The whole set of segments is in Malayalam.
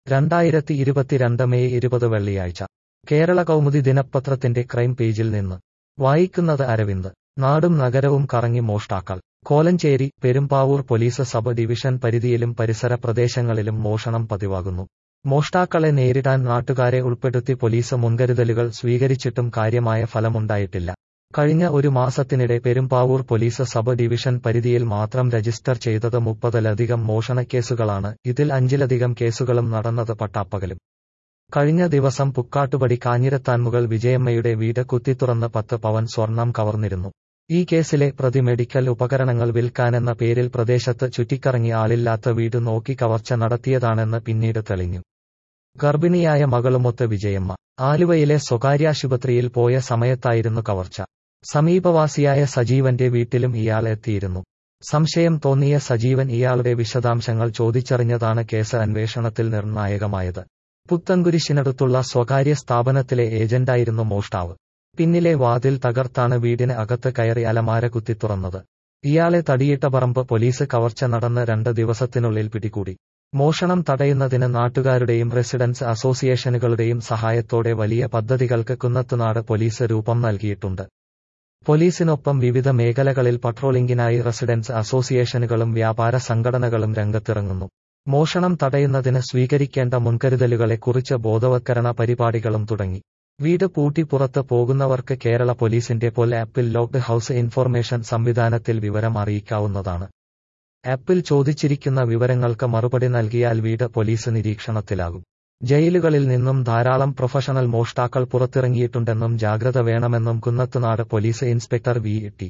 രണ്ടായിരത്തി ഇരുപത്തിരണ്ട് മെയ് ഇരുപത് വെള്ളിയാഴ്ച കേരള കൗമുദി ദിനപത്രത്തിന്റെ ക്രൈം പേജിൽ നിന്ന് വായിക്കുന്നത് അരവിന്ദ് നാടും നഗരവും കറങ്ങി മോഷ്ടാക്കൾ Kolenchery Perumbavoor police sub division പരിധിയിലും പരിസര പ്രദേശങ്ങളിലും മോഷണം പതിവാകുന്നു മോഷ്ടാക്കളെ നേരിടാൻ നാട്ടുകാരെ ഉൾപ്പെടുത്തി പോലീസ് മുൻകരുതലുകൾ സ്വീകരിച്ചിട്ടും കാര്യമായ ഫലമുണ്ടായിട്ടില്ല കഴിഞ്ഞ ഒരു മാസത്തിനിടെ പെരുമ്പാവൂർ പോലീസ് സബ് ഡിവിഷൻ പരിധിയിൽ മാത്രം രജിസ്റ്റർ ചെയ്തത് മുപ്പതിലധികം മോഷണക്കേസുകളാണ് ഇതിൽ അഞ്ചിലധികം കേസുകളും നടന്നത് പട്ടാപ്പകലും കഴിഞ്ഞ ദിവസം പുക്കാട്ടുപടി കാഞ്ഞിരത്താൻമുകൾ വിജയമ്മയുടെ വീട് കുത്തിത്തുറന്ന് പത്ത് പവൻ സ്വർണം കവർന്നിരുന്നു ഈ കേസിലെ പ്രതി മെഡിക്കൽ ഉപകരണങ്ങൾ വിൽക്കാനെന്ന പേരിൽ പ്രദേശത്ത് ചുറ്റിക്കറങ്ങി ആളില്ലാത്ത വീട് നോക്കി കവർച്ച നടത്തിയതാണെന്ന് പിന്നീട് തെളിഞ്ഞു ഗർഭിണിയായ മകളുമൊത്ത് വിജയമ്മ ആലുവയിലെ സ്വകാര്യാശുപത്രിയിൽ പോയ സമയത്തായിരുന്നു കവർച്ച സമീപവാസിയായ സജീവന്റെ വീട്ടിലും ഇയാൾ എത്തിയിരുന്നു സംശയം തോന്നിയ സജീവൻ ഇയാളുടെ വിശദാംശങ്ങൾ ചോദിച്ചറിഞ്ഞതാണ് കേസ് അന്വേഷണത്തിൽ നിർണായകമായത് പുത്തൻകുരിശിനടുത്തുള്ള സ്വകാര്യ സ്ഥാപനത്തിലെ ഏജന്റായിരുന്നു മോഷ്ടാവ് പിന്നിലെ വാതിൽ തകർത്താണ് വീടിന് അകത്ത് കയറി അലമാര കുത്തിത്തുറന്നത് ഇയാളെ തടിയിട്ട പറമ്പ് പോലീസ് കവർച്ച നടന്ന് രണ്ട് ദിവസത്തിനുള്ളിൽ പിടികൂടി മോഷണം തടയുന്നതിന് നാട്ടുകാരുടെയും റെസിഡൻസ് അസോസിയേഷനുകളുടെയും സഹായത്തോടെ വലിയ പദ്ധതികൾക്ക് കുന്നത്തുനാട് പോലീസ് രൂപം നൽകിയിട്ടുണ്ട് പോലീസിനൊപ്പം വിവിധ മേഖലകളിൽ പട്രോളിംഗിനായി റെസിഡൻസ് അസോസിയേഷനുകളും വ്യാപാര സംഘടനകളും രംഗത്തിറങ്ങുന്നു മോഷണം തടയുന്നതിന് സ്വീകരിക്കേണ്ട മുൻകരുതലുകളെക്കുറിച്ച് ബോധവത്കരണ പരിപാടികളും തുടങ്ങി വീട് പൂട്ടി പുറത്ത് പോകുന്നവർക്ക് കേരള പോലീസിന്റെ പോൽ ആപ്പിൽ ലോക്ഡ് ഹൌസ് ഇൻഫർമേഷൻ സംവിധാനത്തിൽ വിവരം അറിയിക്കാവുന്നതാണ് ആപ്പിൽ ചോദിച്ചിരിക്കുന്ന വിവരങ്ങൾക്ക് മറുപടി നൽകിയാൽ വീട് പോലീസ് നിരീക്ഷണത്തിലാകും ജയിലുകളിൽ നിന്നും ധാരാളം പ്രൊഫഷണൽ മോഷ്ടാക്കൾ പുറത്തിറങ്ങിയിട്ടുണ്ടെന്നും ജാഗ്രത വേണമെന്നും Kunnathunad police inspector V T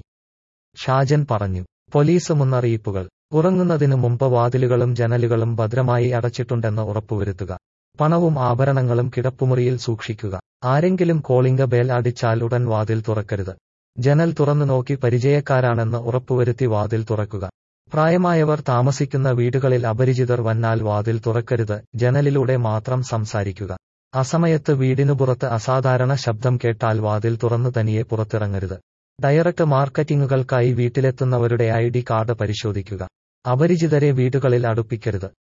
Shajan പറഞ്ഞു പോലീസ് മുന്നറിയിപ്പുകൾ ഉറങ്ങുന്നതിനു മുമ്പ് വാതിലുകളും ജനലുകളും ഭദ്രമായി അടച്ചിട്ടുണ്ടെന്ന് ഉറപ്പുവരുത്തുക പണവും ആഭരണങ്ങളും കിടപ്പുമുറിയിൽ സൂക്ഷിക്കുക ആരെങ്കിലും കോളിംഗ് ബേൽ അടിച്ചാൽ ഉടൻ വാതിൽ തുറക്കരുത് ജനൽ തുറന്നു നോക്കി പരിചയക്കാരാണെന്ന് ഉറപ്പുവരുത്തി വാതിൽ തുറക്കുക പ്രായമായവർ താമസിക്കുന്ന വീടുകളിൽ അപരിചിതർ വന്നാൽ വാതിൽ തുറക്കരുത് ജനലിലൂടെ മാത്രം സംസാരിക്കുക അസമയത്ത് വീടിനു പുറത്ത് അസാധാരണ ശബ്ദം കേട്ടാൽ വാതിൽ തുറന്നു തനിയെ പുറത്തിറങ്ങരുത് ഡയറക്ട് മാർക്കറ്റിംഗുകൾക്കായി വീട്ടിലെത്തുന്നവരുടെ ഐ ഡി കാർഡ് പരിശോധിക്കുക അപരിചിതരെ വീടുകളിൽ അടുപ്പിക്കരുത്